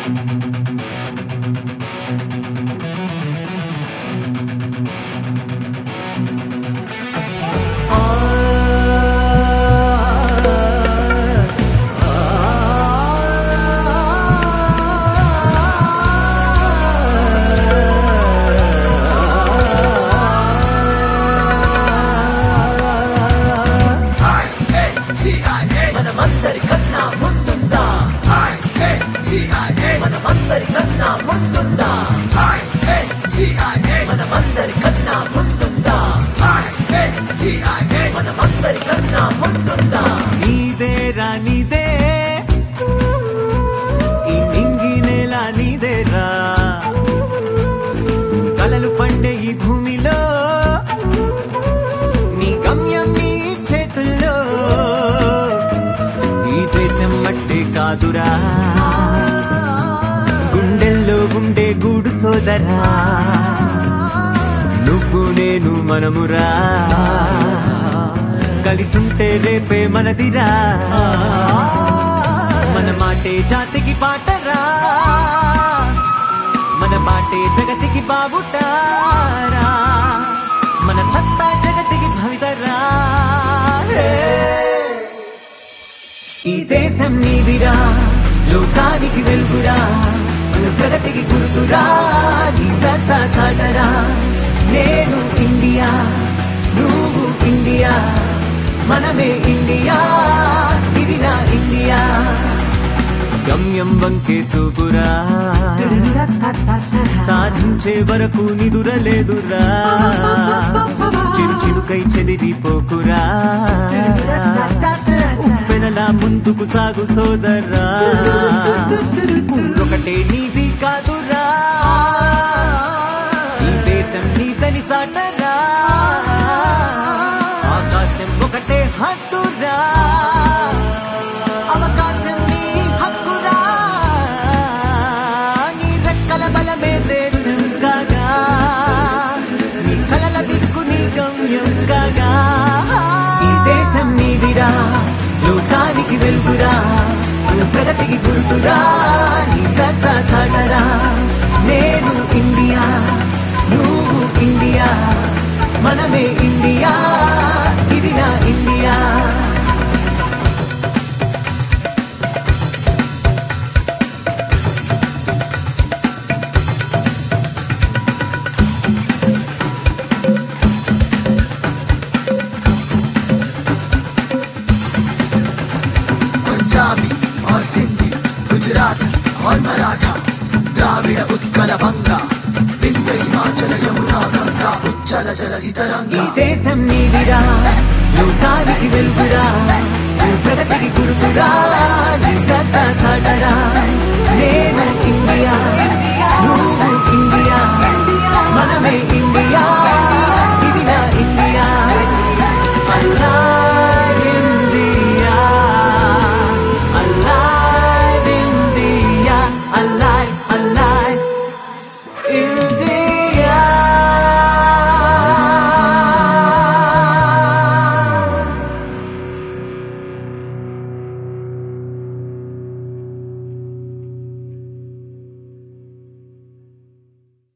మనమందరి కన్నా ముందుందా మనమందరి కన్నా ముందుందా మనమందరి కన్నా ముందుందా మనమందరి కన్నా ముందుందా నీదేరా నీదే ఈ నింగి నేల నీదేరా కలలు పండే ఈ భూమిలో నీ గమ్యం నీ చేతుల్లో ఈ దేశం మట్టే కాదురా గుండెల్లో ఉండే గూడు సోదరా నువ్వు నేను మనమురా కలిసుంటే రేపే మనదిరా మన మాటే జాతికి పాటరా మన మాటే జగతికి బాబుటారా మన సత్తా జగతికి భవితరా హే! ఈ దేశం నీదిరా లోకానికి వెలుగురా మన ప్రగతికి గుర్తురా నీ సత్తా చాటరా నేను ఇండియా నువ్వు ఇండియా మనమే ఇండియా ఇది నా ఇండియా గమ్యం వంకే చూపురా సాధించే వరకు నిదురలేదురా చిరు చిరుకై చెదిరిపోకురా ఉప్పెనలా ముందుకు సాగు సోదరా ఒకటే నీది కాదురా ఈ దేశం నీదని చాటరా ఆకాశం ఒకటే హద్దురా అవకాశం నీ హక్కురా నీ రెక్కల బలమే దేశం కాగా నీ కలల దిక్కు నీ గమ్యం కాగా ఈ దేశం నీదిరా లోకానికి వెలుగురా మన ప్రగతికి గుర్తురా నీ సత్తా చాటరా నేను ఇండియా నువ్వు ఇండియా మనమే ఇండియా ఇది నా ఇండియా पंजाबी और सिंधी गुजराती और मराठा द्राविड़ उत्कल बंगा विंध्य हिमाचल यमुना गंगा उच्चल जलधि ఈ तरंगा దేశం నీదిరా లోకానికి వెలుగురా